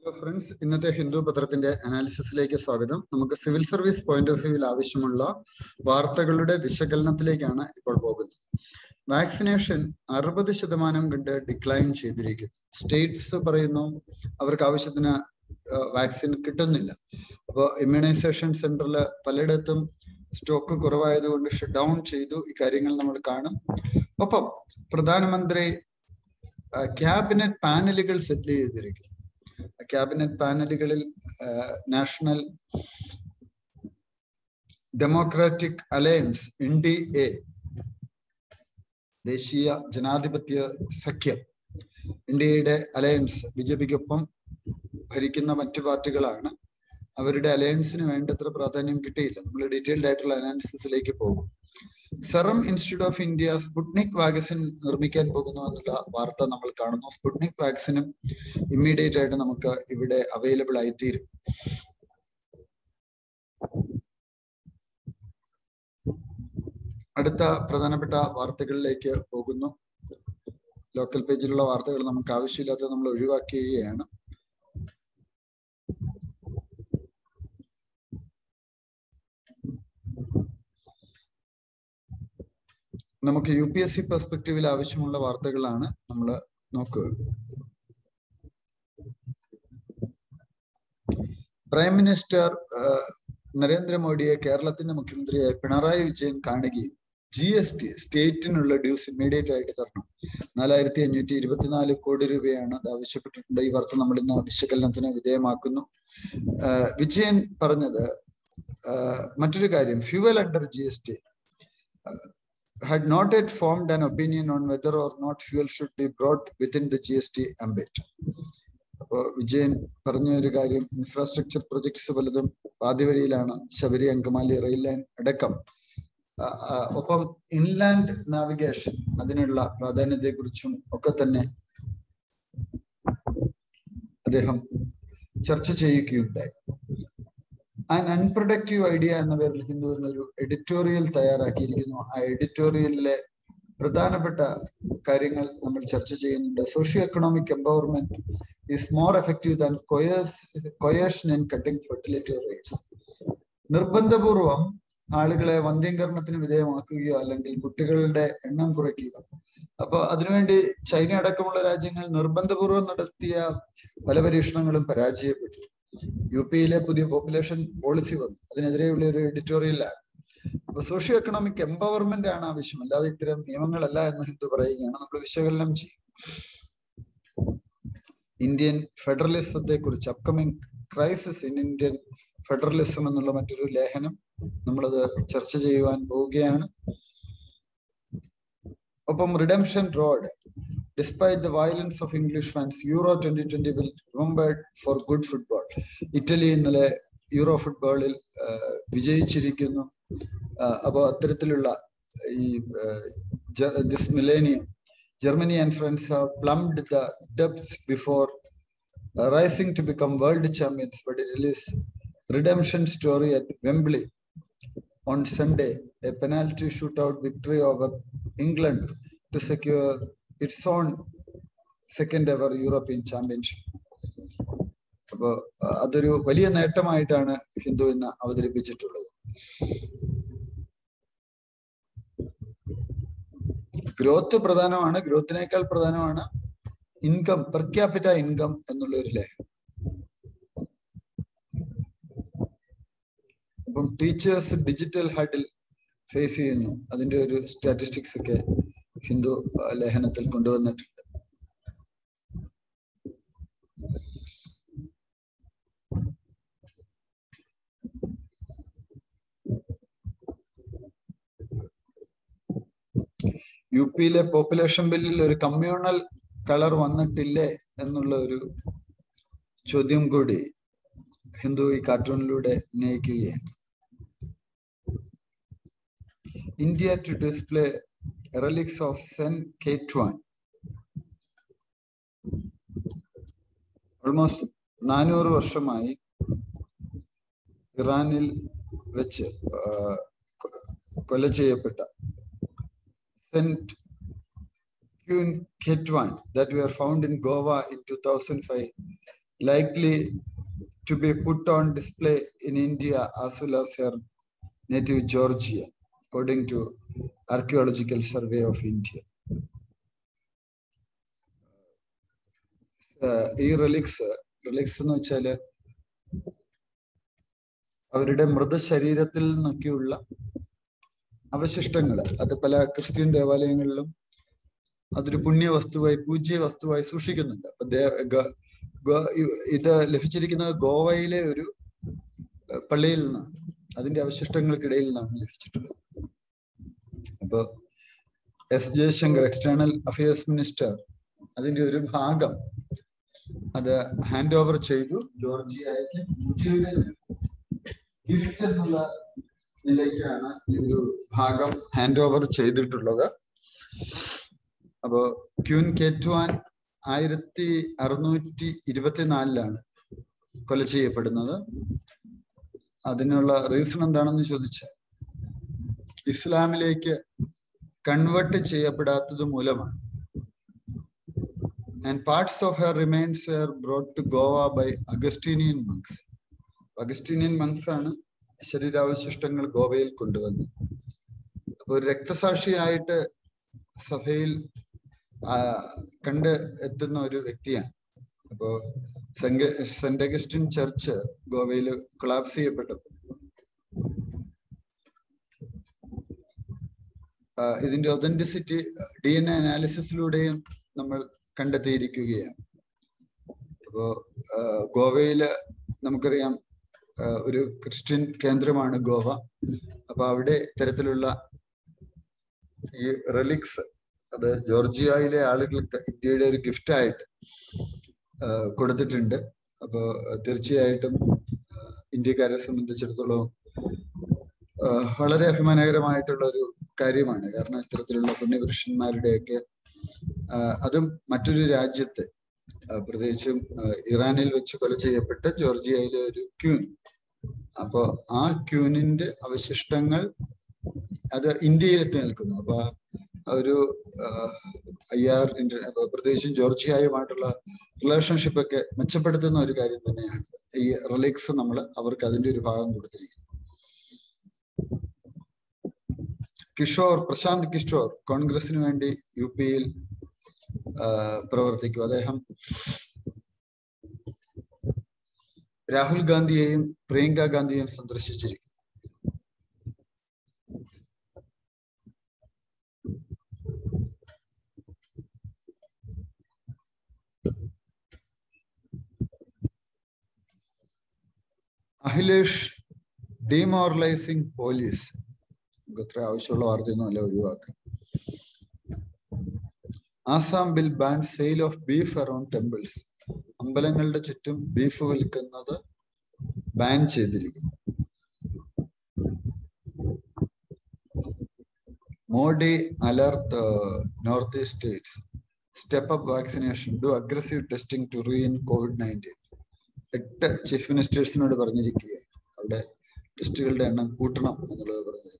Hello friends ഇന്നത്തെ ഹിന്ദു പത്രത്തിന്റെ അനാലിസിസിലേക്ക് സ്വാഗതം നമുക്ക് സിവിൽ സർവീസ് പോയിന്റ് ഓഫ് വ്യൂവിൽ ആവശ്യമുള്ള വാർത്തകളുടെ വിശകലനത്തിലേക്കാണ് ഇപ്പോൾ പോകുന്നത് വാക്സിനേഷൻ അറുപത് ശതമാനം കണ്ട് ഡിക്ലൈൻ ചെയ്തിരിക്കുന്നു സ്റ്റേറ്റ്സ് പറയുന്നു അവർക്ക് ആവശ്യത്തിന് വാക്സിൻ കിട്ടുന്നില്ല അപ്പോൾ ഇമ്മ്യൂണൈസേഷൻ സെന്ററിൽ പലയിടത്തും സ്റ്റോക്ക് കുറവായതുകൊണ്ട് ഷട്ട് ഡൗൺ ചെയ്തു ഇക്കാര്യങ്ങൾ നമ്മൾ കാണും ഒപ്പം പ്രധാനമന്ത്രി ക്യാബിനറ്റ് പാനലുകൾ സെറ്റിൽ ചെയ്തിരിക്കും ക്യാബിനറ്റ് പാനലുകളിൽ National Democratic Alliance N D A ദേശീയ ജനാധിപത്യ സഖ്യം ഇന്ത്യയുടെ അലയൻസ് ബി ജെ പിക്കൊപ്പം ഭരിക്കുന്ന മറ്റു പാർട്ടികളാണ് അവരുടെ അലയൻസിന് വേണ്ടത്ര പ്രാധാന്യം കിട്ടിയില്ല നമ്മൾ ഡീറ്റെയിൽഡ് ആയിട്ടുള്ള അനാലിസിസിലേക്ക് പോകും Serum Institute of India Sputnik vaccine നിർമ്മിക്കാൻ പോകുന്നു എന്നുള്ള വാർത്ത നമ്മൾ കാണുന്നു സ്പുട്നിക് വാക്സിനും ഇമ്മീഡിയറ്റ് ആയിട്ട് നമുക്ക് ഇവിടെ അവൈലബിൾ ആയി തീരും അടുത്ത പ്രധാനപ്പെട്ട വാർത്തകളിലേക്ക് പോകുന്നു ലോക്കൽ പേജിലുള്ള വാർത്തകൾ നമുക്ക് ആവശ്യമില്ലാത്തത് നമ്മൾ ഒഴിവാക്കുകയാണ് നമുക്ക് യു പി എസ് സി പെർസ്പെക്റ്റീവിൽ ആവശ്യമുള്ള വാർത്തകളാണ് നമ്മൾ നോക്കുക പ്രൈം മിനിസ്റ്റർ നരേന്ദ്രമോദിയെ കേരളത്തിന്റെ മുഖ്യമന്ത്രിയായ പിണറായി വിജയൻ കാണുകയും ജി എസ് ടി സ്റ്റേറ്റിനുള്ള ഡ്യൂസ് ഇമ്മീഡിയറ്റ് ആയിട്ട് തരണം നാലായിരത്തി അഞ്ഞൂറ്റി ഇരുപത്തിനാല് കോടി രൂപയാണ് അത് ആവശ്യപ്പെട്ടിട്ടുണ്ട് ഈ വാർത്ത നമ്മൾ ഇന്ന് വിശകലനത്തിന് വിധേയമാക്കുന്നു വിജയൻ പറഞ്ഞത് മറ്റൊരു കാര്യം fuel under G S T had not yet formed an opinion on whether or not fuel should be brought within the GST ambit. അപ്പോൾ വിജയൻ പറഞ്ഞ ഒരു കാര്യം ഇൻഫ്രാസ്ട്രക്ചർ പ്രൊജക്ട്സ് പലതും പാതിവഴിയിലാണ് ശബരി അങ്കമാലി റെയിൽ ലൈൻ അടക്കം ഒപ്പം ഇൻലാൻഡ് നാവിഗേഷൻ അതിനുള്ള പ്രാധാന്യത്തെക്കുറിച്ചും ഒക്കെ തന്നെ അദ്ദേഹം ചർച്ച ചെയ്യുകയുണ്ടായി ആൻ അൺപ്രൊഡക്റ്റീവ് ഐഡിയ എന്ന പേരിൽ ഹിന്ദു എന്നൊരു എഡിറ്റോറിയൽ തയ്യാറാക്കിയിരിക്കുന്നു ആ എഡിറ്റോറിയലിലെ പ്രധാനപ്പെട്ട കാര്യങ്ങൾ നമ്മൾ ചർച്ച ചെയ്യുന്നുണ്ട് socio economic empowerment is more effective than coercion in cutting fertility rates നിർബന്ധപൂർവം ആളുകളെ വന്ധ്യംകരണത്തിന് വിധേയമാക്കുകയോ അല്ലെങ്കിൽ കുട്ടികളുടെ എണ്ണം കുറയ്ക്കുക അപ്പൊ അതിനുവേണ്ടി ചൈന അടക്കമുള്ള രാജ്യങ്ങൾ നിർബന്ധപൂർവ്വം നടത്തിയ പല പരീക്ഷണങ്ങളും പരാജയപ്പെട്ടു യു പിയിലെ പുതിയ പോപ്പുലേഷൻ പോളിസി വന്നു അതിനെതിരെയുള്ള ഒരു എഡിറ്റോറിയലാണ് അപ്പൊ സോഷ്യോ എക്കണോമിക് എംപവർമെന്റ് ആണ് ആവശ്യം അല്ലാതെ ഇത്തരം നിയമങ്ങളല്ല എന്ന് ഹിന്ദു പറയുകയാണ് നമ്മൾ വിശകലനം ചെയ്യും ഇന്ത്യൻ ഫെഡറലിസത്തെ കുറിച്ച് upcoming crisis in Indian federalism എന്നുള്ള മറ്റൊരു ലേഖനം നമ്മളത് ചർച്ച ചെയ്യുവാൻ പോവുകയാണ് ഒപ്പം redemption road despite the violence of English fans Euro twenty twenty will remembered for good football Italy ഇന്നലെ യൂറോ ഫുട്ബോളിൽ വിജയിച്ചിരിക്കുന്നു അപ്പോൾ അത്തരത്തിലുള്ള ഈ this millennium Germany and France have plunged the depths before rising to become world champions but it is redemption story at Wembley on Sunday a penalty shoot out victory over England to secure its own second ever European championship അപ്പോൾ അതൊരു വലിയ നേട്ടമായിട്ടാണ് ഹിന്ദു ഇന്ന് അവതരിപ്പിച്ചിട്ടുള്ളത് growth പ്രധാനമാണ് ഗ്രോത്തിനേക്കാൾ പ്രധാനമാണ് income per capita income എന്നുള്ള ഒരു ലേഖനം അപ്പം ടീച്ചേഴ്സ് ഡിജിറ്റൽ ഹഡിൽ ഫേസ് ചെയ്യുന്നു അതിന്റെ ഒരു സ്റ്റാറ്റിസ്റ്റിക്സ് ഒക്കെ ഹിന്ദു ലേഖനത്തിൽ കൊണ്ടുവന്നിട്ടുണ്ട് യു പിയിലെ പോപ്പുലേഷൻ ബില്ലിൽ ഒരു കമ്മ്യൂണൽ കളർ വന്നിട്ടില്ലേ എന്നുള്ള ഒരു ചോദ്യം കൂടി ഹിന്ദു ഈ കാർട്ടൂണിലൂടെ ഉന്നയിക്കുകയാണ് India to display relics of saint Ketevan almost നാനൂറ് വർഷമായി ഇറാനിൽ വെച്ച് കൊല ചെയ്യപ്പെട്ട saint queen Ketevan that were found in Goa in two thousand five likely to be put on display in India as well as her native Georgia, according to Archaeological Survey of India. Uh, ഈ relics relics എന്ന് വെച്ചാല് അവരുടെ മൃതശരീരത്തിൽ നിന്നൊക്കെയുള്ള അവശിഷ്ടങ്ങൾ അത് പല Christian ദേവാലയങ്ങളിലും അതൊരു പുണ്യ വസ്തുവായി പൂജ്യ വസ്തുവായി സൂക്ഷിക്കുന്നുണ്ട് അപ്പൊ ദേ- ഗ- ഗോ- ഇ- ഇത് ലഭിച്ചിരിക്കുന്നത് ഗോവയിലെ ഒരു ഏഹ്, പള്ളിയിൽ നിന്നാണ് അതിന്റെ അവശിഷ്ടങ്ങൾക്കിടയിൽ നിന്നാണ് ലഭിച്ചിട്ടുള്ളത് അപ്പൊ S Jaishankar external affairs minister അതിന്റെ ഒരു ഭാഗം അത് ഹാൻഡ് ഓവർ ചെയ്തു ജോർജിയയ്ക്ക് ഇന്ത്യയുടെ ഗിഫ്റ്റ് എന്നുള്ള നിലയ്ക്കാണ് ഈ ഒരു ഭാഗം ഹാൻഡ് ഓവർ ചെയ്തിട്ടുള്ളത് അപ്പോ ക്യൂൻ കേറ്റുവാൻ ആയിരത്തി അറുന്നൂറ്റി ഇരുപത്തിനാലിലാണ് കൊല ചെയ്യപ്പെടുന്നത് അതിനുള്ള റീസൺ എന്താണെന്ന് ചോദിച്ചാൽ ഇസ്ലാമിലേക്ക് കൺവേർട്ട് ചെയ്യപ്പെടാത്തത് മൂലമാണ് and parts of her remains her brought to Goa by Augustinian monks Augustinian monks ആണ് ശരീരാവശിഷ്ടങ്ങൾ ഗോവയിൽ കൊണ്ടുവന്നത് അപ്പൊ ഒരു രക്തസാക്ഷിയായിട്ട് സഭയിൽ ആ, കണ്ട് എത്തുന്ന ഒരു വ്യക്തിയാണ് അപ്പോ സെന്റ് സെന്റ് അഗസ്റ്റിൻ ചർച്ച് ഗോവയിൽ കൊളാപ്സ് ചെയ്യപ്പെട്ടപ്പോൾ ആ, ഇതിന്റെ ഒതന്റിസിറ്റി ഡി എൻ എ അനാലിസിസിലൂടെയും നമ്മൾ കണ്ടെത്തിയിരിക്കുകയാണ് അപ്പോ ആ, ഗോവയില് നമുക്കറിയാം ആ, ഒരു ക്രിസ്ത്യൻ കേന്ദ്രമാണ് ഗോവ അപ്പൊ അവിടെ ഇത്തരത്തിലുള്ള ഈ റെലിക്സ് അത് ജോർജിയയിലെ ആളുകൾക്ക് ഇന്ത്യയുടെ ഒരു ഗിഫ്റ്റ് ആയിട്ട് ആ, കൊടുത്തിട്ടുണ്ട് അപ്പോൾ തീർച്ചയായിട്ടും ആ, ഇന്ത്യക്കാരെ സംബന്ധിച്ചിടത്തോളം ആ, വളരെ അഭിമാനകരമായിട്ടുള്ള ഒരു കാര്യമാണ് കാരണം ഇത്തരത്തിലുള്ള പുണ്യപുരുഷന്മാരുടെയൊക്കെ ആ, അതും മറ്റൊരു രാജ്യത്ത് ആ, പ്രത്യേകിച്ചും ആ, ഇറാനിൽ വെച്ച് കൊല ചെയ്യപ്പെട്ട ജോർജിയയിലെ ഒരു ക്യൂൻ അപ്പോ ആ ക്യൂനിന്റെ അവശിഷ്ടങ്ങൾ അത് ഇന്ത്യയിലെത്തി നിൽക്കുന്നു അപ്പൊ ആ ഒരു ഐ ആർ പ്രത്യേകിച്ചും ജോർജിയയുമായിട്ടുള്ള റിലേഷൻഷിപ്പ് ഒക്കെ മെച്ചപ്പെടുത്തുന്ന ഒരു കാര്യം തന്നെയാണ് ഈ റിലിക്സ് നമ്മൾ അവർക്ക് അതിന്റെ ഒരു ഭാഗം കൊടുത്തിരിക്കുന്നു കിഷോർ പ്രശാന്ത് കിഷോർ കോൺഗ്രസിന് വേണ്ടി യു പിയിൽ പ്രവർത്തിക്കും അദ്ദേഹം രാഹുൽ ഗാന്ധിയെയും പ്രിയങ്ക ഗാന്ധിയെയും സന്ദർശിച്ചിരിക്കും അഖിലേഷ് ഡിമോറലൈസിംഗ് പോലീസ് നമുക്ക് ഇത്ര ആവശ്യമുള്ള വാർത്തയൊന്നും അല്ല ഒഴിവാക്കാം Assam bill ban sale of beef around temples അമ്പലങ്ങളുടെ ചുറ്റും ബീഫ് വിൽക്കുന്നത് ബാൻ ചെയ്തിരിക്കുന്നു Modi alert north east states step up vaccination do aggressive testing to rein Covid nineteen എട്ട് ചീഫ് മിനിസ്റ്റേഴ്സിനോട് പറഞ്ഞിരിക്കുകയാണ് അവിടെ ടെസ്റ്റുകളുടെ എണ്ണം കൂട്ടണം എന്നുള്ളത് പറഞ്ഞിരിക്കുക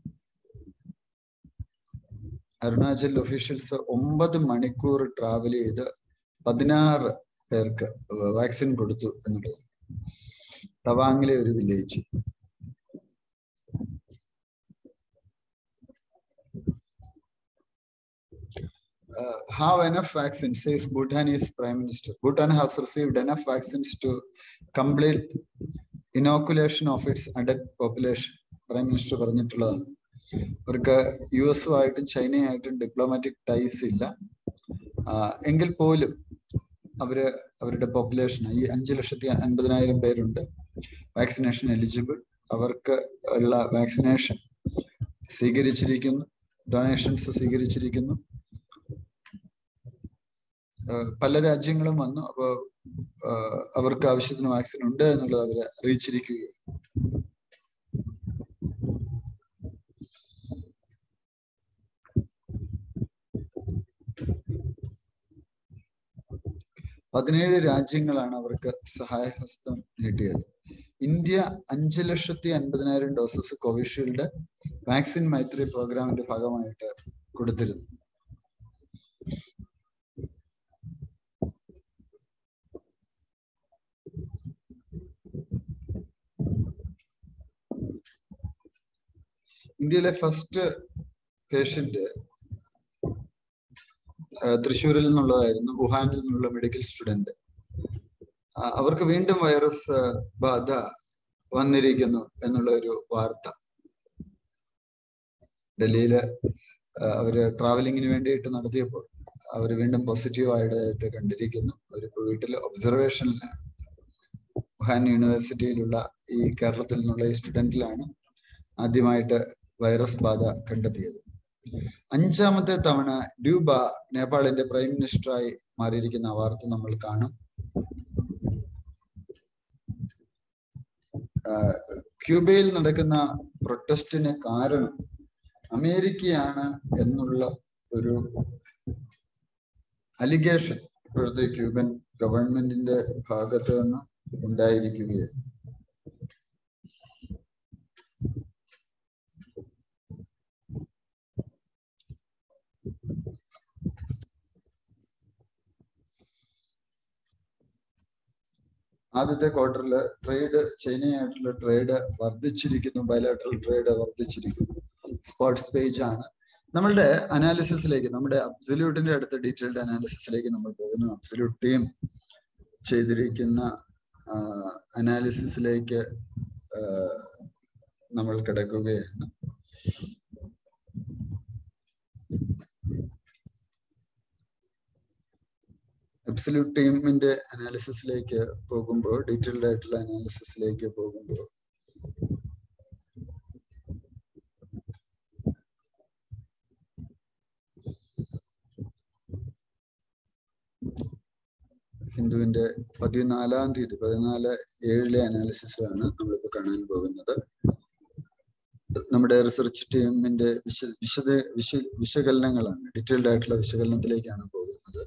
അരുണാചൽ ഒഫീഷ്യൽസ് ഒമ്പത് മണിക്കൂർ ട്രാവൽ ചെയ്ത് പതിനാറ് പേർക്ക് വാക്സിൻ കൊടുത്തു എന്നുള്ളത് തവാങ്ങിലെ ഒരു village uh, have enough vaccines, says Bhutanese Prime Minister. Bhutan has received enough vaccines to complete inoculation of its adult population. Prime minister പറഞ്ഞിട്ടുള്ളതാണ് അവർക്ക് യു എസുമായിട്ടും ചൈനയായിട്ടും ഡിപ്ലോമാറ്റിക് ടൈസ് ഇല്ല എങ്കിൽ പോലും അവര് അവരുടെ പോപ്പുലേഷൻ ഈ അഞ്ചു ലക്ഷത്തി അൻപതിനായിരം പേരുണ്ട് വാക്സിനേഷൻ എലിജിബിൾ അവർക്ക് ഉള്ള വാക്സിനേഷൻ സ്വീകരിച്ചിരിക്കുന്നു ഡൊണേഷൻസ് സ്വീകരിച്ചിരിക്കുന്നു പല രാജ്യങ്ങളും വന്നു അപ്പോൾ അവർക്ക് ആവശ്യത്തിന് വാക്സിൻ ഉണ്ട് എന്നുള്ളത് അവരെ അറിയിച്ചിരിക്കുകയാണ് പതിനേഴ് രാജ്യങ്ങളാണ് അവർക്ക് സഹായഹസ്തം നീട്ടിയത് ഇന്ത്യ അഞ്ച് ലക്ഷത്തി അൻപതിനായിരം ഡോസസ് കോവിഷീൽഡ് വാക്സിൻ മൈത്രി പ്രോഗ്രാമിന്റെ ഭാഗമായിട്ട് കൊടുത്തിരുന്നു ഇന്ത്യയിലെ ഫസ്റ്റ് പേഷ്യന്റ് തൃശ്ശൂരിൽ നിന്നുള്ളതായിരുന്നു വുഹാനിൽ നിന്നുള്ള മെഡിക്കൽ സ്റ്റുഡന്റ് അവർക്ക് വീണ്ടും വൈറസ് ബാധ വന്നിരിക്കുന്നു എന്നുള്ള ഒരു വാർത്ത ഡൽഹിയില് അവര് ട്രാവലിങ്ങിന് വേണ്ടിയിട്ട് നടത്തിയപ്പോൾ അവർ വീണ്ടും പോസിറ്റീവ് ആയിട്ട് കണ്ടിരിക്കുന്നു അവരിപ്പോ വീട്ടിൽ ഒബ്സർവേഷനിലാണ് വുഹാൻ യൂണിവേഴ്സിറ്റിയിലുള്ള ഈ കേരളത്തിൽ നിന്നുള്ള ഈ സ്റ്റുഡന്റിലാണ് ആദ്യമായിട്ട് വൈറസ് ബാധ കണ്ടെത്തിയത് അഞ്ചാമത്തെ തവണ ഡ്യൂബ നേപ്പാളിന്റെ പ്രൈം മിനിസ്റ്ററായി മാറിയിരിക്കുന്ന വാർത്ത നമ്മൾ കാണും ക്യൂബയിൽ നടക്കുന്ന പ്രൊട്ടസ്റ്റിന് കാരണം അമേരിക്കയാണ് എന്നുള്ള ഒരു അലിഗേഷൻ ഇപ്പോഴത്തെ ക്യൂബൻ ഗവൺമെന്റിന്റെ ഭാഗത്ത് നിന്ന് ഉണ്ടായിരിക്കുകയാണ് ആദ്യത്തെ ക്വാർട്ടറിൽ ട്രേഡ് ചൈനയായിട്ടുള്ള ട്രേഡ് വർദ്ധിച്ചിരിക്കുന്നു ബയലാട്രൽ ട്രേഡ് വർദ്ധിച്ചിരിക്കുന്നു സ്പോർട്സ് പേജ് ആണ് നമ്മളുടെ അനാലിസിസിലേക്ക് നമ്മുടെ അബ്സല്യൂട്ടിന്റെ അടുത്ത ഡീറ്റെയിൽഡ് അനാലിസിസിലേക്ക് നമ്മൾ പോകുന്നു അബ്സല്യൂട്ട് ടീം ചെയ്തിരിക്കുന്ന അനാലിസിസിലേക്ക് നമ്മൾ കിടക്കുകയാണ് അബ്സല്യൂട്ട് ടീമിന്റെ അനാലിസിസിലേക്ക് പോകുമ്പോൾ ഡീറ്റെയിൽഡ് ആയിട്ടുള്ള അനാലിസിസിലേക്ക് പോകുമ്പോൾ ഹിന്ദുവിന്റെ പതിനാലാം തീയതി പതിനാല് ഏഴിലെ അനാലിസിസിലാണ് നമ്മളിപ്പോൾ കാണാൻ പോകുന്നത് നമ്മുടെ റിസർച്ച് ടീമിന്റെ വിശ വിശദ വിശ വിശകലനങ്ങളാണ് ഡീറ്റെയിൽഡ് ആയിട്ടുള്ള വിശകലനത്തിലേക്കാണ് പോകുന്നത്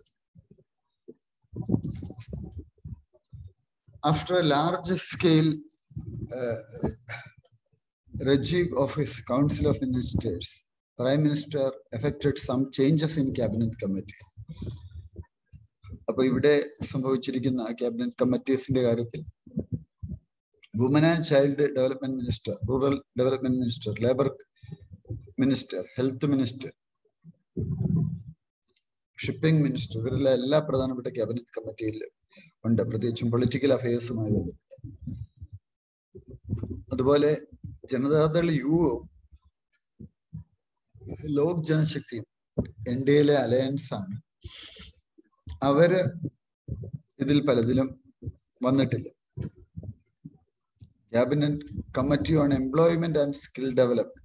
after a large scale uh, regime of his council of ministers prime minister effected some changes in cabinet committees അപ്പൊ ഇവിടെ സംഭവിച്ചിരിക്കുന്ന ക്യാബിനറ്റ് കമ്മിറ്റീസിന്റെ കാര്യത്തിൽ woman and child development minister rural development minister labour minister health minister shipping minister ഇവരെല്ലാം എല്ലാ പ്രധാനപ്പെട്ട cabinet കമ്മിറ്റിയിൽ ഉണ്ട് പ്രത്യേകിച്ചും പൊളിറ്റിക്കൽ അഫയേഴ്സുമായി ബന്ധപ്പെട്ട് അതുപോലെ ജനതാദൾ യുവും ലോക് ജനശക്തിയും എൻ ഡി എയിലെ അലയൻസ് ആണ് അവര് ഇതിൽ പലതിലും വന്നിട്ടില്ല cabinet committee on employment and skill development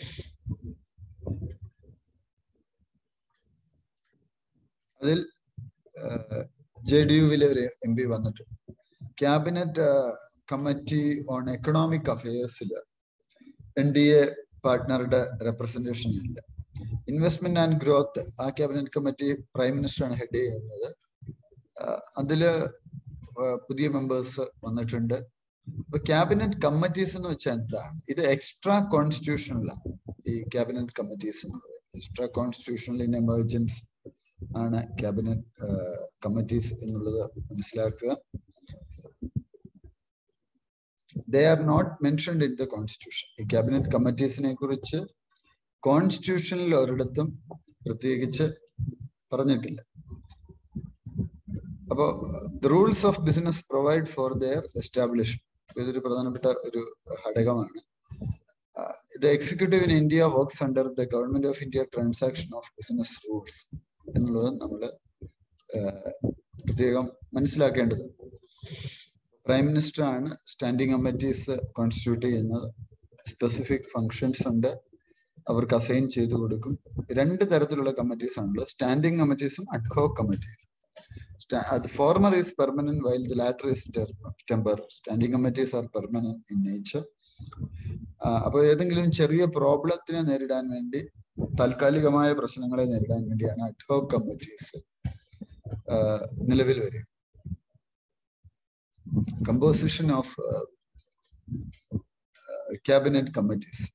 അതിൽ ജെ ഡി യുവിലെ ഒരു എം പി വന്നിട്ടുണ്ട് ക്യാബിനറ്റ് കമ്മിറ്റി ഓൺ എക്കണോമിക് അഫയേഴ്സിൽ എൻ ഡി എ പാർട്ട്ണറുടെ റെപ്രസെന്റേഷൻ ഇല്ല ഇൻവെസ്റ്റ്മെന്റ് ആൻഡ് ഗ്രോത്ത് ആ ക്യാബിനറ്റ് കമ്മിറ്റി പ്രൈം മിനിസ്റ്ററാണ് ഹെഡ് ചെയ്യുന്നത് അതില് പുതിയ മെമ്പേഴ്സ് വന്നിട്ടുണ്ട് ഇപ്പൊ ക്യാബിനറ്റ് കമ്മിറ്റീസ് എന്ന് വെച്ചാൽ എന്താണ് ഇത് എക്സ്ട്രാ കോൺസ്റ്റിറ്റ്യൂഷണലാണ് ഈ ക്യാബിനറ്റ് കമ്മിറ്റീസ് എന്ന് പറയുന്നത് എക്സ്ട്രാ കോൺസ്റ്റിറ്റ്യൂഷണൽ ഇൻ എമർജൻസ് ആണ് ക്യാബിനറ്റ് കമ്മിറ്റീസ് എന്നുള്ളത് മനസ്സിലാക്കുക they are not mentioned in the constitution ഈ ക്യാബിനറ്റ് കമ്മിറ്റീസിനെ കുറിച്ച് കോൺസ്റ്റിറ്റ്യൂഷനിൽ ഒരിടത്തും പ്രത്യേകിച്ച് പറഞ്ഞിട്ടില്ല അപ്പോൾ the rules of business provide for their establishment ഇതൊരു പ്രധാനപ്പെട്ട ഒരു ഘടകമാണ് the executive in India works under the government of India transaction of business rules എന്നുള്ളത് നമ്മൾ പ്രത്യേകം മനസ്സിലാക്കേണ്ടതുണ്ട് പ്രൈം മിനിസ്റ്റർ ആണ് സ്റ്റാൻഡിംഗ് കമ്മിറ്റീസ് കോൺസ്റ്റിറ്റ്യൂട്ട് ചെയ്യുന്നത് സ്പെസിഫിക് ഫങ്ഷൻസ് ഉണ്ട് അവർക്ക് അസൈൻ ചെയ്തു കൊടുക്കും രണ്ട് തരത്തിലുള്ള കമ്മിറ്റീസ് ആണല്ലോ സ്റ്റാൻഡിംഗ് കമ്മിറ്റീസും അഡ്ഹോക് കമ്മിറ്റീസും the former is permanent while the latter is temporary. Standing committees are permanent in nature. അപ്പോൾ ഏതെങ്കിലും ചെറിയ പ്രോബ്ലത്തിനെ നേരിടാൻ വേണ്ടി താൽക്കാലികമായ പ്രശ്നങ്ങളെ നേരിടാൻ വേണ്ടിയാണ് അഡ്ഹോക് കമ്മിറ്റീസ് നിലവിൽ വരിക കമ്പോസിഷൻ ഓഫ് ക്യാബിനറ്റ് കമ്മിറ്റീസ്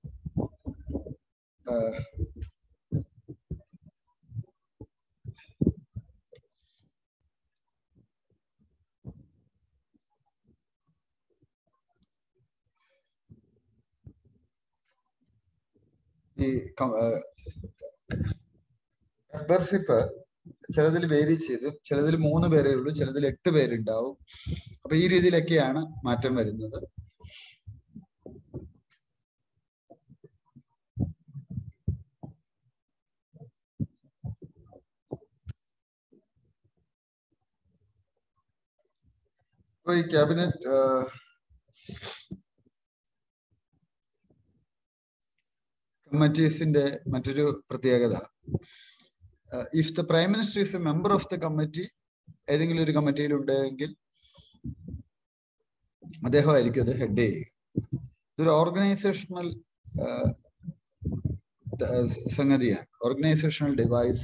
ഈ മെമ്പർഷിപ്പ് ചിലതിൽ വേരി ചെയ്ത് ചിലതിൽ മൂന്ന് പേരേ ഉള്ളൂ ചിലതിൽ എട്ട് പേരുണ്ടാവും അപ്പൊ ഈ രീതിയിലൊക്കെയാണ് മാറ്റം വരുന്നത് അപ്പൊ ഈ ക്യാബിനറ്റ് കമ്മിറ്റീസിന്റെ മറ്റൊരു പ്രത്യേകത if the prime minister is a member of the committee ഏതെങ്കിലും ഒരു കമ്മിറ്റിയിൽ ഉണ്ടെങ്കിൽ അദ്ദേഹമായിരിക്കും അത് ഹെഡ് ചെയ്യുക ഇതൊരു ഓർഗനൈസേഷണൽ സംഗതിയാണ് ഓർഗനൈസേഷണൽ ഡിവൈസ്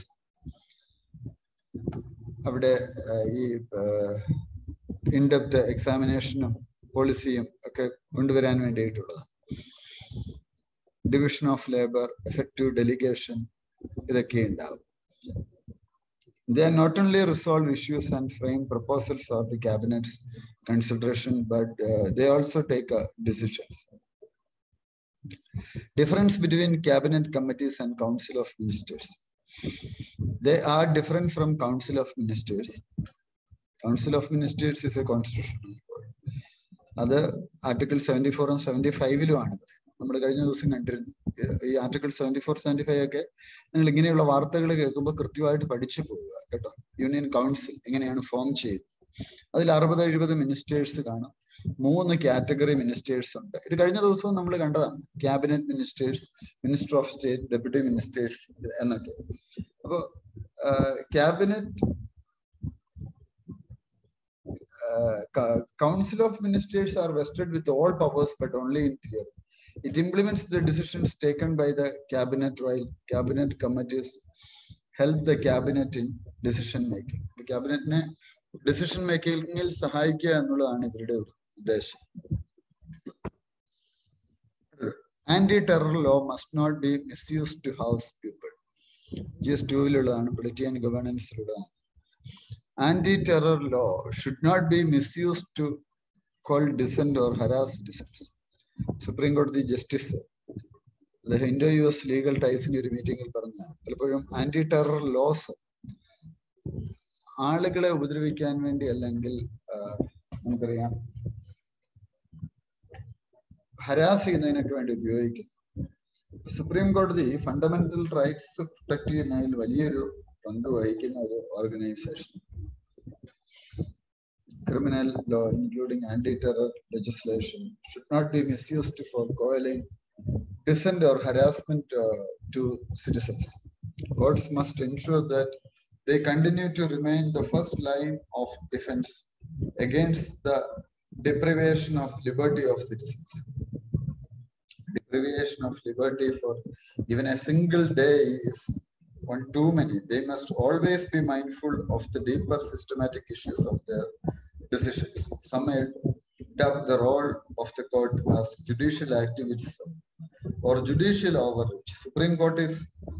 അവിടെ ഈ ഇൻഡെപ്ത് എക്സാമിനേഷനും പോളിസിയും ഒക്കെ കൊണ്ടുവരാൻ വേണ്ടിയിട്ടുള്ളതാണ് division of labour effective delegation ഇതൊക്കെ ഉണ്ടാവും They are not only resolve issues and frame proposals for the cabinet's consideration, but uh, they also take uh, decisions. Difference between cabinet committees and council of ministers. They are different from council of ministers. Council of ministers is a constitutional board. അത് article seventy ഫോറും seventy ഫൈവിലും ആണ് നമ്മൾ കഴിഞ്ഞ ദിവസം കണ്ടിരുന്നു ഈ article seventy four seventy five ഒക്കെ നിങ്ങൾ ഇങ്ങനെയുള്ള വാർത്തകൾ കേൾക്കുമ്പോൾ കൃത്യമായിട്ട് പഠിച്ചു പോവുക കേട്ടോ യൂണിയൻ കൗൺസിൽ എങ്ങനെയാണ് ഫോം ചെയ്യുന്നത് അതിൽ അറുപത് എഴുപത് മിനിസ്റ്റേഴ്സ് കാണും മൂന്ന് കാറ്റഗറി മിനിസ്റ്റേഴ്സ് ഉണ്ട് ഇത് കഴിഞ്ഞ ദിവസവും നമ്മൾ കണ്ടതാണ് cabinet ministers minister of state deputy ministers എന്നൊക്കെ അപ്പോൾ cabinet council of ministers are vested with all powers but only in theory it implements the decisions taken by the cabinet while cabinet committees help the cabinet in decision making ക്യാബിനറ്റിനെ decision മേക്കിങ്ങിൽ സഹായിക്കുക എന്നുള്ളതാണ് ഇവരുടെ ഒരു ഉദ്ദേശം anti terror law must not be misuse to house people G S ടുവിലുള്ളതാണ് polity and ഗവേണൻസിലുള്ളതാണ് anti-terror law should not be misused to call dissent or harass dissents. Supreme കോടതി ജസ്റ്റിസ് അദ്ദേഹം ഇൻഡോ യു എസ് ലീഗൽ ടൈസിന്റെ ഒരു മീറ്റിംഗിൽ പറഞ്ഞ പലപ്പോഴും anti terror loss ആളുകളെ ഉപദ്രവിക്കാൻ വേണ്ടി അല്ലെങ്കിൽ നമുക്കറിയാം ഹരാസ് ചെയ്യുന്നതിനൊക്കെ വേണ്ടി ഉപയോഗിക്കുന്നു സുപ്രീം കോടതി ഫണ്ടമെന്റൽ റൈറ്റ്സ് പ്രൊട്ടക്ട് ചെയ്യുന്നതിൽ വലിയൊരു പങ്ക് വഹിക്കുന്ന ഒരു organisation criminal law, including anti-terror legislation, should not be misused for coiling dissent or harassment uh, to citizens. Courts must ensure that they continue to remain the first line of defense against the deprivation of liberty of citizens. Deprivation of liberty for even a single day is one too many. They must always be mindful of the deeper systematic issues of their decisions. Some have dubbed the role of the court as judicial activism or judicial overreach. Supreme Court is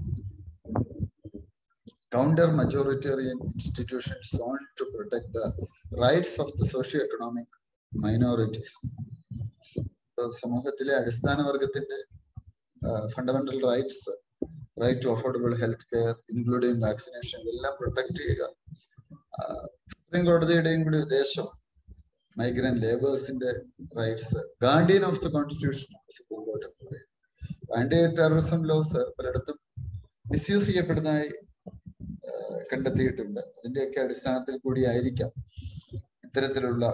counter majoritarian institution sought to protect the rights of the socio-economic minorities. സമൂഹത്തിലെ അടിസ്ഥാന വർഗത്തിന്റെ fundamental rights right to affordable health care including vaccination എല്ലാം protect ചെയ്യുക supreme കോടതിയുടെയും കൂടി ഉദ്ദേശം migrant ലേബേഴ്സിന്റെ rights guardian of the constitution supreme കോടതി ആന്റി ടെററിസം ലോസ് പലയിടത്തും മിസ്യൂസ് ചെയ്യപ്പെടുന്നതായി കണ്ടെത്തിയിട്ടുണ്ട് അതിന്റെയൊക്കെ അടിസ്ഥാനത്തിൽ കൂടി ആയിരിക്കാം ഇത്തരത്തിലുള്ള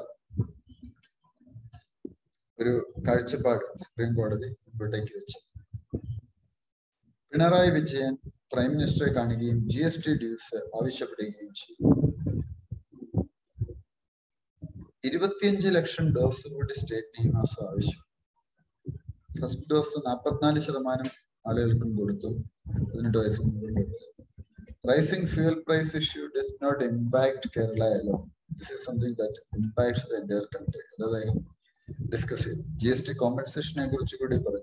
ഒരു കാഴ്ചപ്പാട് സുപ്രീം കോടതി മുമ്പോട്ടേക്ക് വെച്ചു പിണറായി വിജയൻ പ്രൈം മിനിസ്റ്ററെ കാണുകയും ജി എസ് ടി ഡ്യൂസ് ആവശ്യപ്പെടുകയും ചെയ്തു ഇരുപത്തിയഞ്ച് ലക്ഷം ഡോസ് കൂടി സ്റ്റേറ്റിന് ഈ മാസം ആവശ്യം ഫസ്റ്റ് ഡോസ് നാൽപ്പത്തിനാല് ശതമാനം ആളുകൾക്കും കൊടുത്തു പതിനെട്ട് വയസ്സിന് മുകളിലുള്ളത് rising fuel price issue does not impact Kerala alone this is something that impacts the entire country അതായത് ഡിസ്കസ് ചെയ്തു ജി എസ് ടി കോമ്പൻസേഷനെ കുറിച്ച് കൂടി പറഞ്ഞു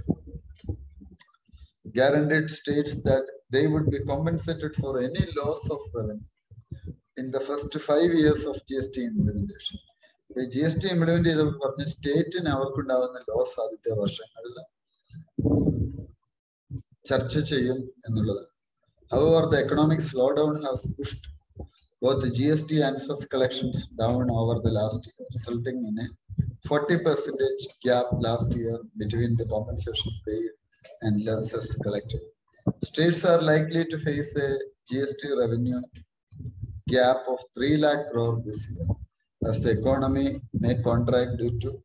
guaranteed states that they would be compensated for any loss of revenue in the first five years of GST implementation. G S T implement ചെയ്തപ്പോൾ പറഞ്ഞ സ്റ്റേറ്റിന് അവർക്കുണ്ടാവുന്ന loss ആദ്യത്തെ വർഷങ്ങളിൽ ചർച്ച ചെയ്യും എന്നുള്ളതാണ് However, the economic slowdown has pushed both the GST and cess collections down over the last year, resulting in a 40 percentage gap last year between the compensation paid and cess collected. States are likely to face a GST revenue gap of 3 lakh crore this year as the economy may contract due to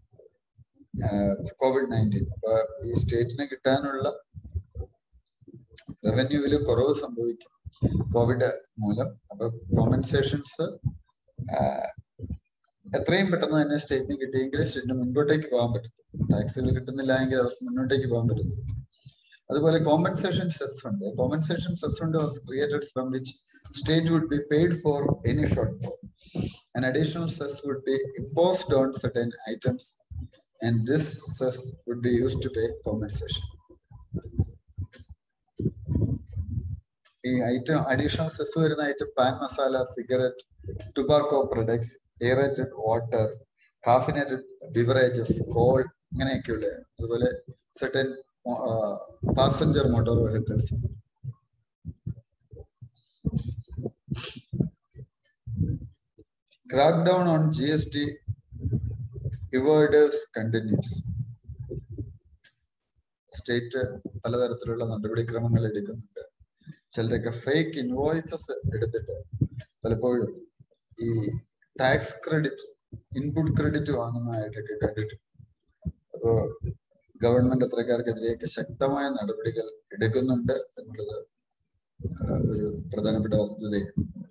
Covid nineteen അപ്പൊ ഈ സ്റ്റേറ്റിന് കിട്ടാനുള്ള റവന്യൂവിൽ കുറവ് സംഭവിക്കും Covid മൂലം അപ്പൊ compensations എത്രയും പെട്ടെന്ന് തന്നെ സ്റ്റേറ്റിന് കിട്ടിയെങ്കിൽ സ്റ്റേറ്റിന് മുൻപോട്ടേക്ക് പോകാൻ പറ്റും ടാക്സുകൾ കിട്ടുന്നില്ല എങ്കിൽ അവർക്ക് മുന്നോട്ടേക്ക് പോകാൻ പറ്റും അതുപോലെ കോമ്പൻസേഷൻ സെസ് ഉണ്ട് കോമ്പൻസേഷൻ സെസ് ഉണ്ട് was created from which state would be paid for any shortfall An additional cess would be imposed on certain items, and this cess would be used to pay compensation. ഈ item additional cess വരുന്ന item pan masala cigarette tobacco products aerated water caffeinated beverages coal ഇങ്ങനെയൊക്കെയുള്ള അതുപോലെ certain passenger motor vehicles Crackdown on GST evaders continues. State പലതരത്തിലുള്ള നടപടിക്രമങ്ങൾ എടുക്കുന്നുണ്ട് ചിലരൊക്കെ fake invoices എടുത്തിട്ട് പലപ്പോഴും ഈ ടാക്സ് ക്രെഡിറ്റ് ഇൻപുട്ട് ക്രെഡിറ്റ് വാങ്ങുന്നതായിട്ടൊക്കെ കണ്ടിട്ടുണ്ട് അപ്പോ ഗവൺമെന്റ് അത്രക്കാർക്കെതിരെയൊക്കെ ശക്തമായ നടപടികൾ എടുക്കുന്നുണ്ട് എന്നുള്ളത് ഒരു പ്രധാനപ്പെട്ട വസ്തുതയാണ്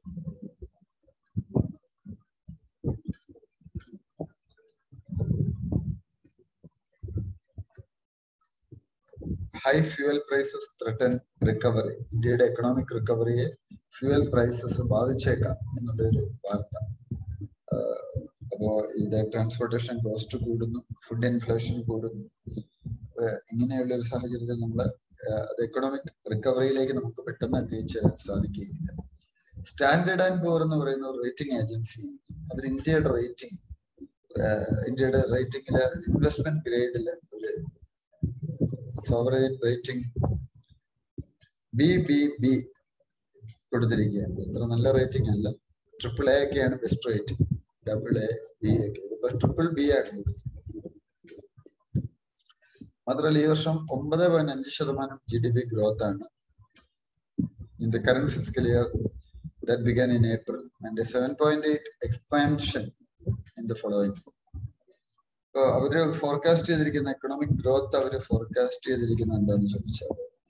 high fuel prices threaten recovery ഇന്ത്യയുടെ എക്കണോമിക് റിക്കവറിയെ ഫ്യൂവൽ പ്രൈസസ് ബാധിച്ചേക്കാം എന്നുള്ളൊരു വാർത്ത അപ്പോ ഇവിടെ ട്രാൻസ്പോർട്ടേഷൻ കോസ്റ്റ് കൂടുന്നു ഫുഡ് ഇൻഫ്ലേഷൻ കൂടുന്നു ഇങ്ങനെയുള്ള ഒരു സാഹചര്യത്തിൽ നമ്മൾ അത് എക്കണോമിക് റിക്കവറിയിലേക്ക് നമുക്ക് പെട്ടെന്ന് എത്തിച്ചേരാൻ സാധിക്കുകയില്ല സ്റ്റാൻഡേർഡ് ആൻഡ് പോർ എന്ന് പറയുന്ന റേറ്റിംഗ് ഏജൻസി അവർ ഇന്ത്യയുടെ റേറ്റിംഗ് ഇന്ത്യയുടെ റേറ്റിംഗില് ഇൻവെസ്റ്റ്മെന്റ് ഗ്രേഡില് ഒരു sovereign rating B B B കൊടുത്തിരിക്കുകയാണ് ഇത്ര നല്ല റേറ്റിംഗ് അല്ല ട്രിപ്പിൾ എ ഒക്കെയാണ് best rating double A B ഒക്കെ ഇതിപ്പോ ട്രിപ്പിൾ ബി ആണ് മാത്രമല്ല ഈ വർഷം ഒമ്പത് പോയിന്റ് അഞ്ച് ശതമാനം ജി ഡി പി ഗ്രോത്ത് ആണ് in the current fiscal year that began in April and a 7.8 expansion in the following. അവര് ഫോർകാസ്റ്റ് ചെയ്തിരിക്കുന്ന എക്കണോമിക് ഗ്രോത്ത് അവര് ഫോർകാസ്റ്റ് ചെയ്തിരിക്കുന്ന എന്താന്ന് ചോദിച്ചാൽ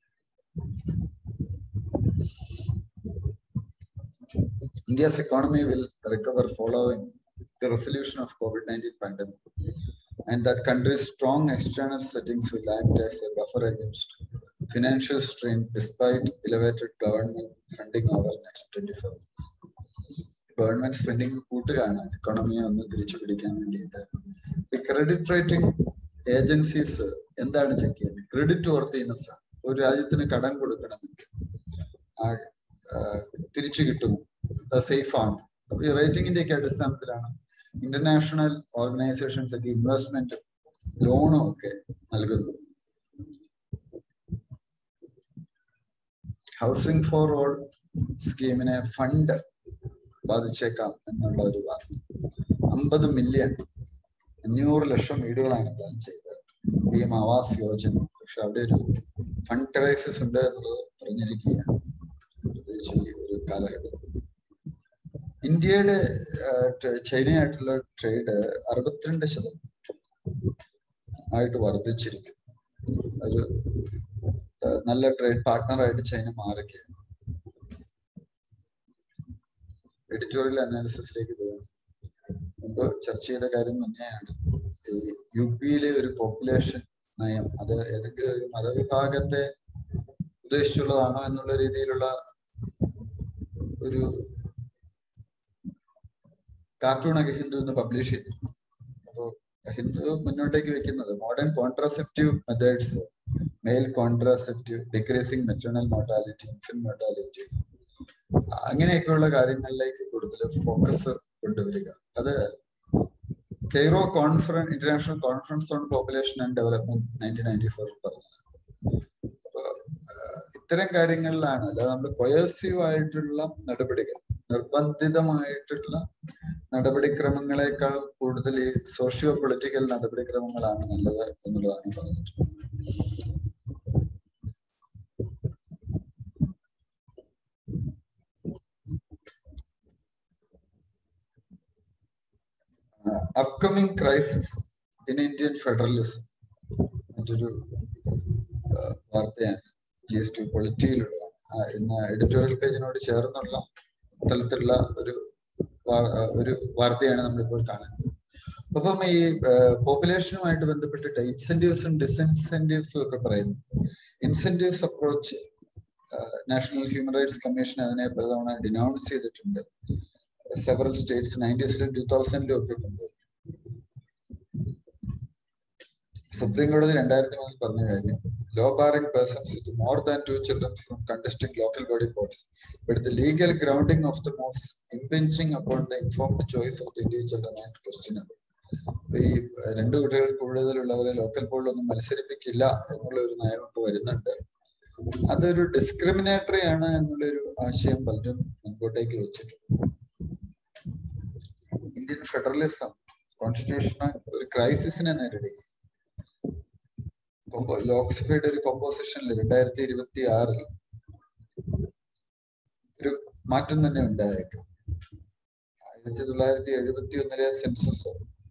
India's economy will recover following the resolution of COVID-19 pandemic and that country's strong external settings will act as a buffer against financial strain despite elevated government funding over next 24 months. Government spending കൂട്ടുകയാണ് എക്കോണമിയെ ഒന്ന് തിരിച്ചു പിടിക്കാൻ വേണ്ടിയിട്ട് ഈ credit rating agencies എന്താണ് check ചെയ്യുന്നത് creditworthiness ഒരു രാജ്യത്തിന് കടം കൊടുക്കണമെങ്കിൽ ആ തിരിച്ചു കിട്ടുമോ സേഫ് ആണ് അപ്പൊ ഈ റേറ്റിംഗിന്റെ ഒക്കെ അടിസ്ഥാനത്തിലാണ് ഇന്റർനാഷണൽ ഓർഗനൈസേഷൻസ് ഒക്കെ ഇൻവെസ്റ്റ്മെന്റ് ലോണും ഒക്കെ നൽകുന്നത് ഹൗസിംഗ് ഫോർ ഓൾ സ്കീമിനെ ഫണ്ട് ബാധിച്ചേക്കാം എന്നുള്ള ഒരു വാർത്ത അമ്പത് മില്യൺ അഞ്ഞൂറ് ലക്ഷം വീടുകളാണ് പ്ലാൻ ചെയ്തത് പി എം ആവാസ് യോജന പക്ഷെ അവിടെ ഒരു ഫണ്ട് ക്രൈസിസ് ഉണ്ട് എന്നുള്ളത് പറഞ്ഞിരിക്കുകയാണ് പ്രത്യേകിച്ച് ഈ ഒരു കാലഘട്ടത്തിൽ ഇന്ത്യയുടെ ചൈനയായിട്ടുള്ള ട്രേഡ് അറുപത്തിരണ്ട് ശതമാനം ആയിട്ട് വർദ്ധിച്ചിരിക്കും ഒരു നല്ല ട്രേഡ് പാർട്ട്ണറായിട്ട് ചൈന മാറുകയാണ് എഡിറ്റോറിയൽ അനാലിസിസിലേക്ക് പോകാം മുമ്പ് ചർച്ച ചെയ്ത കാര്യം തന്നെയാണ് ഈ യു പിയിലെ ഒരു പോപ്പുലേഷൻ നയം അത് ഏതെങ്കിലും ഒരു മതവിഭാഗത്തെ ഉദ്ദേശിച്ചുള്ളതാണോ എന്നുള്ള രീതിയിലുള്ള ഒരു കാർട്ടൂണൊക്കെ ഹിന്ദു ഇന്ന് പബ്ലിഷ് ചെയ്തിരുന്നു അപ്പോൾ ഹിന്ദു മുന്നോട്ടേക്ക് വെക്കുന്നത് modern contraceptive methods male contraceptive decreasing maternal mortality infant mortality അങ്ങനെയൊക്കെയുള്ള കാര്യങ്ങളിലേക്ക് കൂടുതൽ ഫോക്കസ് കൊണ്ടുവരിക അത് Cairo conference international conference on population and development nineteen ninety ഫോറിൽ പറഞ്ഞത് അപ്പൊ ഇത്തരം കാര്യങ്ങളിലാണ് അല്ലാതെ നമ്മൾ കൊയസീവ് ആയിട്ടുള്ള നടപടികൾ നിർബന്ധിതമായിട്ടുള്ള നടപടിക്രമങ്ങളെക്കാൾ കൂടുതൽ ഈ സോഷ്യോ പൊളിറ്റിക്കൽ നടപടിക്രമങ്ങളാണ് നല്ലത് എന്നുള്ളതാണ് പറഞ്ഞിട്ടുള്ളത് upcoming crisis in Indian federalism മറ്റൊരു വാർത്തയാണ് ജി എസ് ടി പൊളിറ്റിയിലുള്ളതാണ് ഇന്ന് എഡിറ്റോറിയൽ പേജിനോട് ചേർന്നുള്ള തലത്തിലുള്ള ഒരു ഒരു വാർത്തയാണ് നമ്മളിപ്പോൾ കാണുന്നത് അപ്പം ഈ പോപ്പുലേഷനുമായിട്ട് ബന്ധപ്പെട്ടിട്ട് ഇൻസെന്റീവ്സും ഡിസിൻസെന്റീവ്സും ഒക്കെ പറയുന്നു incentives approach national human rights commission അതിനെ പലതവണ ഡിനൗൺസ് ചെയ്തിട്ടുണ്ട് സെവറൽ സ്റ്റേറ്റ്സ് നയൻറ്റീസിലും ടൂ തൗസൻഡിലും ഒക്കെ കൊണ്ടുവന്നു സുപ്രീം കോടതി രണ്ടായിരത്തി മൂന്നിൽ പറഞ്ഞ കാര്യം law barring persons with more than two children from contesting local body codes but the legal grounding of the moves impinging upon the informed choice of the individual and questionable ഈ രണ്ട് കുട്ടികൾ കൂടുതലുള്ളവരെ ലോക്കൽ ബോർഡിലൊന്നും മത്സരിപ്പിക്കില്ല എന്നുള്ള ഒരു നയമൊക്കെ വരുന്നുണ്ട് അതൊരു discriminatory ആണ് എന്നുള്ളൊരു ആശയം പലരും മുൻപോട്ടേക്ക് വെച്ചിട്ടുണ്ട് ഇന്ത്യൻ ഫെഡറലിസം കോൺസ്റ്റിറ്റ്യൂഷൻ ഒരു ക്രൈസിസിനെ നേരിടുകയും ലോക്സഭയുടെ ഒരു കോമ്പോസിഷനിൽ രണ്ടായിരത്തി ഇരുപത്തി ആറിൽ ഒരു മാറ്റം തന്നെ ഉണ്ടായേക്കാം ആയിരത്തി തൊള്ളായിരത്തി എഴുപത്തി ഒന്നിലെ സെൻസസ്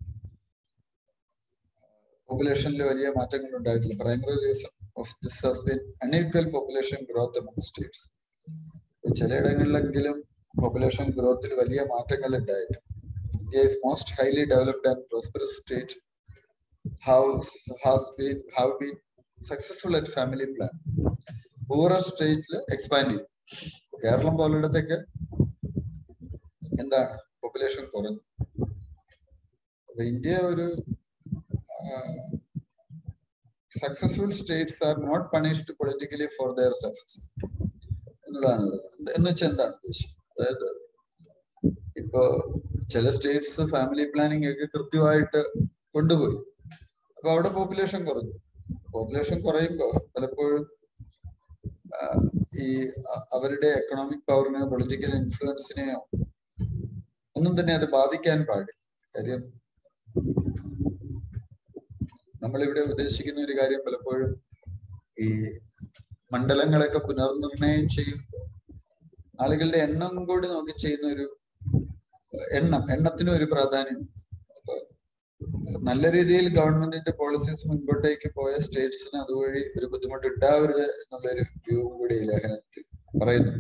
പോപ്പുലേഷനിൽ വലിയ മാറ്റങ്ങൾ ഉണ്ടായിട്ടില്ല primary reason of this has been unequal population growth among states ചിലയിടങ്ങളിലെങ്കിലും പോപ്പുലേഷൻ ഗ്രോത്തിൽ വലിയ മാറ്റങ്ങൾ ഉണ്ടായിട്ടുണ്ട് India is most highly developed and prosperous state house has been have been successful at family plan. ഓരോ സ്റ്റേറ്റിൽ എക്സ്പാൻഡ് ചെയ്യും കേരളം പോലുള്ളതൊക്കെ എന്താണ് പോപ്പുലേഷൻ കുറഞ്ഞു അപ്പൊ ഇന്ത്യ ഒരു successful states are not punished politically for their success എന്നുള്ളതാണ് എന്ന് വെച്ചാൽ എന്താണ് ഉദ്ദേശം അതായത് ഇപ്പോ ചില സ്റ്റേറ്റ്സ് ഫാമിലി പ്ലാനിങ് ഒക്കെ കൃത്യമായിട്ട് കൊണ്ടുപോയി അപ്പൊ അവിടെ പോപ്പുലേഷൻ കുറഞ്ഞു പോപ്പുലേഷൻ കുറയുമ്പോൾ പലപ്പോഴും ഈ അവരുടെ എക്കണോമിക് പവറിനെയോ പൊളിറ്റിക്കൽ ഇൻഫ്ലുവൻസിനെയോ ഒന്നും തന്നെ അത് ബാധിക്കാൻ പാടില്ല കാര്യം നമ്മളിവിടെ ഉദ്ദേശിക്കുന്ന ഒരു കാര്യം പലപ്പോഴും ഈ മണ്ഡലങ്ങളൊക്കെ പുനർനിർണയം ചെയ്യുമ്പോൾ ആളുകളുടെ എണ്ണം കൂടി നോക്കി ചെയ്യുന്ന ഒരു എണ്ണം എണ്ണത്തിന് ഒരു പ്രാധാന്യം അപ്പൊ നല്ല രീതിയിൽ ഗവൺമെന്റിന്റെ പോളിസീസ് മുൻപോട്ടേക്ക് പോയ സ്റ്റേറ്റ്സിന് അതുവഴി ഒരു ബുദ്ധിമുട്ട് ഉണ്ടാവരുത് എന്നുള്ളൊരു വ്യൂ കൂടി ഈ ലേഖനത്തിൽ പറയുന്നു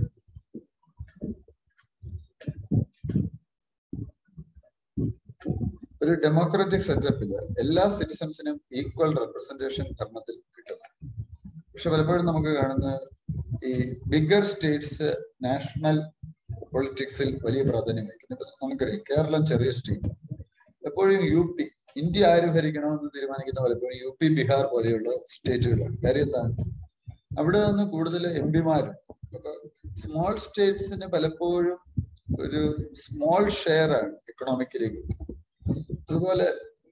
ഒരു ഡെമോക്രാറ്റിക് സെറ്റപ്പിൽ എല്ലാ സിറ്റിസൺസിനും ഈക്വൽ റെപ്രസെന്റേഷൻ ധർമ്മത്തിൽ കിട്ടുന്നു പക്ഷെ പലപ്പോഴും നമുക്ക് കാണുന്ന ഈ ബിഗർ സ്റ്റേറ്റ്സ് നാഷണൽ പൊളിറ്റിക്സിൽ വലിയ പ്രാധാന്യം വഹിക്കുന്നു നമുക്കറിയാം കേരളം ചെറിയ സ്റ്റേറ്റ് എപ്പോഴും യു പി ഇന്ത്യ ആര് ഭരിക്കണമെന്ന് തീരുമാനിക്കുന്ന പലപ്പോഴും യു പി ബീഹാർ പോലെയുള്ള സ്റ്റേറ്റുകളാണ് കാര്യം എന്താണ് അവിടെ നിന്ന് കൂടുതൽ എം പിമാരും അപ്പൊ സ്മോൾ സ്റ്റേറ്റ്സിന് പലപ്പോഴും ഒരു സ്മോൾ ഷെയർ ആണ് എക്കണോമിക്കലേക്ക് അതുപോലെ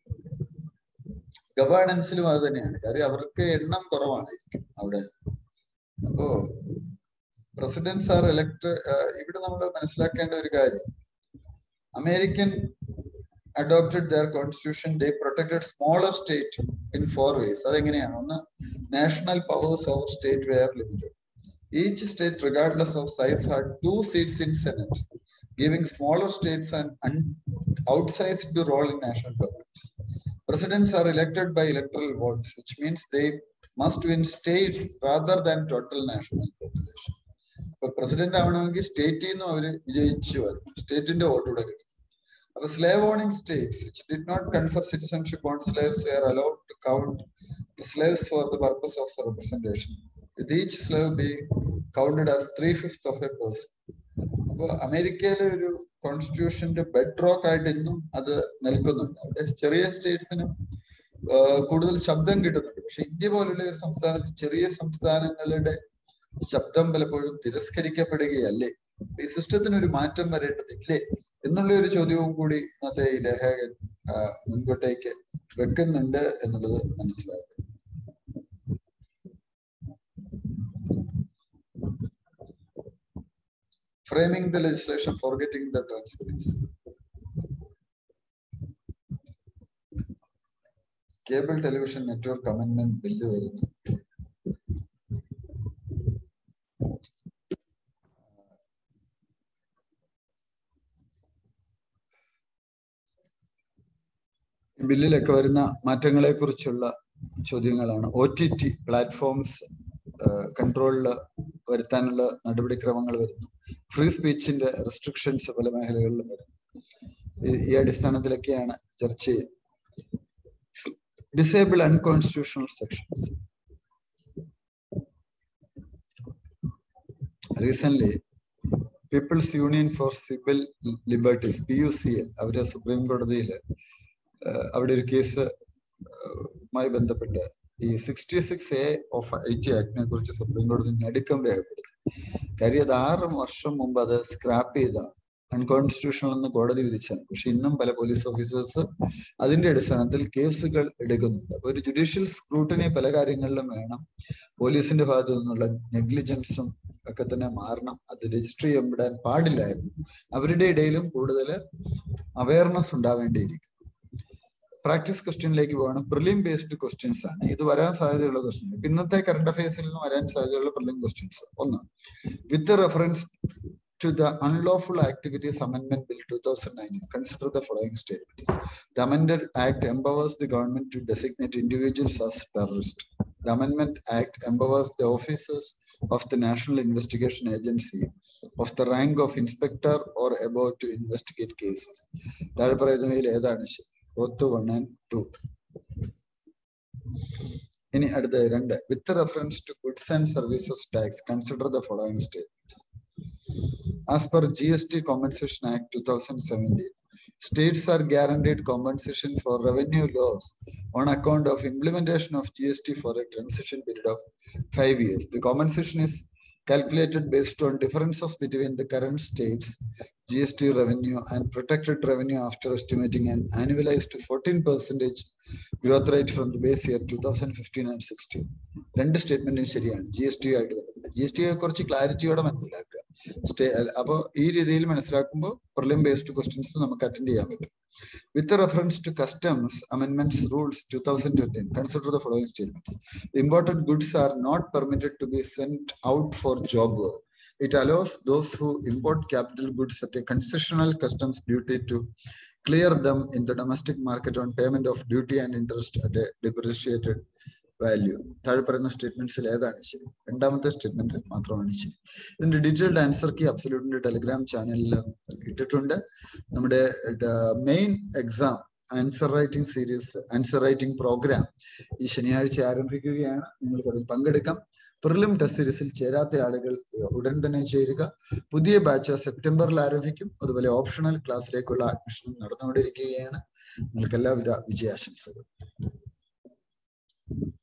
ഗവേണൻസിലും അത് തന്നെയാണ് കാര്യം അവർക്ക് എണ്ണം കുറവായിരിക്കും അവിടെ അപ്പോ പ്രസിഡന്റ്സ് ആർ എലക്ട് ഇവിടെ നമ്മൾ മനസ്സിലാക്കേണ്ട ഒരു കാര്യം American adopted their constitution they protected smaller state in four ways അതെങ്ങനെയാണ് ഒന്ന് national powers over state were limited each state regardless of size had two seats in Senate giving smaller states and outsized role in national governments Presidents are elected by electoral votes, which means they must win states rather than total national population. ഇപ്പൊ president ആവണമെങ്കിൽ സ്റ്റേറ്റിൽ നിന്നും അവര് വിജയിച്ചു വരും സ്റ്റേറ്റിന്റെ vote കൂടെ കിട്ടും അപ്പൊ slave owning states which did not confer citizenship on slaves were allowed to count slaves for the purpose of representation with each slave be counted as three fifth of a person അപ്പൊ അമേരിക്കയിലെ ഒരു കോൺസ്റ്റിറ്റ്യൂഷന്റെ bed rock ആയിട്ട് ഇന്നും അത് നിൽക്കുന്നുണ്ട് അവിടെ ചെറിയ സ്റ്റേറ്റ്സിനും കൂടുതൽ ശബ്ദം കിട്ടുന്നുണ്ട് പക്ഷെ ഇന്ത്യ പോലുള്ള ഒരു സംസ്ഥാനത്ത് ചെറിയ സംസ്ഥാനങ്ങളുടെ ശബ്ദം പലപ്പോഴും തിരസ്കരിക്കപ്പെടുകയല്ലേ ഈ സിസ്റ്റത്തിന് ഒരു മാറ്റം വരേണ്ടതില്ലേ എന്നുള്ള ഒരു ചോദ്യവും കൂടി ഇന്നത്തെ ഈ ലേഖകൻ മുൻപോട്ടേക്ക് വെക്കുന്നുണ്ട് എന്നുള്ളത് മനസ്സിലാക്കുക framing the legislation, forgetting the transparency. Cable television network amendment bill വരുന്നു ബില്ലിലൊക്കെ വരുന്ന മാറ്റങ്ങളെ കുറിച്ചുള്ള ചോദ്യങ്ങളാണ് ഒ ടി ടി പ്ലാറ്റ്ഫോംസ് കൺട്രോളിൽ വരുത്താനുള്ള നടപടിക്രമങ്ങൾ വരുന്നു ഫ്രീ സ്പീച്ചിന്റെ റെസ്ട്രിക്ഷൻസ് പല മേഖലകളിലും വരുന്നു ഈ അടിസ്ഥാനത്തിലൊക്കെയാണ് ചർച്ച ചെയ്യുന്നത് disable unconstitutional sections recent peoples union for civil liberties P U C L അവര് സുപ്രീം കോടതിയിൽ അവിടെ ഒരു കേസ് മായി ബന്ധപ്പെട്ട് ഈ sixty six A of I T ആക്ടിനെ കുറിച്ച് സുപ്രീം കോടതി നടുക്കം രേഖപ്പെടുത്തി കാര്യം അത് ആറ് വർഷം മുമ്പ് അത് സ്ക്രാപ്പ് ചെയ്ത അൺകോൺസ്റ്റിറ്റ്യൂഷണൽ എന്ന് കോടതി വിധിച്ചാണ് പക്ഷെ ഇന്നും പല പോലീസ് ഓഫീസേഴ്സ് അതിന്റെ അടിസ്ഥാനത്തിൽ കേസുകൾ എടുക്കുന്നുണ്ട് അപ്പൊ ഒരു ജുഡീഷ്യൽ സ്ക്രൂട്ടിനി പല കാര്യങ്ങളിലും വേണം പോലീസിന്റെ ഭാഗത്തു നിന്നുള്ള നെഗ്ലിജൻസും ഒക്കെ തന്നെ മാറണം അത് രജിസ്റ്റർ ചെയ്യപ്പെടാൻ പാടില്ലായിരുന്നു അവരുടെ ഇടയിലും കൂടുതൽ അവയർനെസ് ഉണ്ടാവേണ്ടിയിരിക്കും പ്രാക്ടീസ് ക്വസ്റ്റ്യനിലേക്ക് പോകണം പ്രിലിം ബേസ്ഡ് ക്വസ്റ്റ്യൻസ് ആണ് ഇത് വരാൻ സാധ്യതയുള്ള ക്വസ്റ്റ്യൻ ഇന്നത്തെ കറണ്ട് അഫയേഴ്സിൽ നിന്ന് വരാൻ സാധ്യതയുള്ള പ്രിലിം ക്വസ്റ്റ്യൻസ് ഒന്ന് with reference to the Unlawful Activities Amendment Bill 2019, consider the following statements. The amended act empowers the government to designate individuals as terrorists. The Amendment Act empowers the officers of the National Investigation Agency of the rank of inspector or above to investigate cases. താഴെ പറയുന്നവയിൽ ഏതാണ് ശരി both one and to ഇനി അടുത്ത രണ്ട് with reference to goods and services tax consider the following statements As per GST Compensation Act 2017, states are guaranteed compensation for revenue loss on account of implementation of GST for a transition period of five years. The compensation is calculated based on differences between the current state's GST revenue and protected revenue after estimating an annualized 14 percentage growth rate from the base year 2015 and 16. രണ്ട് സ്റ്റേറ്റ്മെന്റും ശരിയാണ് G S T ആയിട്ട് ബന്ധപ്പെട്ട് G S ടിയെ കുറിച്ച് ക്ലാരിറ്റിയോടെ മനസ്സിലാക്കുക stay അപ്പോൾ ഈ രീതിയിൽ മനസ്സിലാക്കുമ്പോൾ പ്രിലിം ബേസ്ഡ് ക്വസ്റ്റ്യൻസ് നമുക്ക് അറ്റൻഡ് ചെയ്യാൻ പറ്റും with reference to customs amendments rules two thousand twenty consider the following statements imported goods are not permitted to be sent out for job work It allows those who import capital goods at a concessional customs duty to clear them in the domestic market on payment of duty and interest at a depreciated value താഴെ പറയുന്ന സ്റ്റേറ്റ്മെന്റ്സിൽ ഏതാണ് ശരി രണ്ടാമത്തെ statement മാത്രമാണ് ശരി ഇതിന്റെ detailed answer key അബ്സല്യൂട്ടിന്റെ Telegram ചാനലിൽ ഇട്ടിട്ടുണ്ട് നമ്മുടെ main exam answer writing series answer writing program ഈ ശനിയാഴ്ച ആരംഭിക്കുകയാണ് നിങ്ങൾക്ക് അതിൽ പങ്കെടുക്കാം പ്രിലിം ടെസ്റ്റ് സീരീസിൽ ചേരാത്ത ആളുകൾ ഉടൻ തന്നെ ചേരുക പുതിയ ബാച്ച് സെപ്റ്റംബറിൽ ആരംഭിക്കും അതുപോലെ ഓപ്ഷണൽ ക്ലാസ്സിലേക്കുള്ള അഡ്മിഷൻ നടന്നുകൊണ്ടിരിക്കുകയാണ് നിങ്ങൾക്ക് എല്ലാവിധ വിജയാശംസകൾ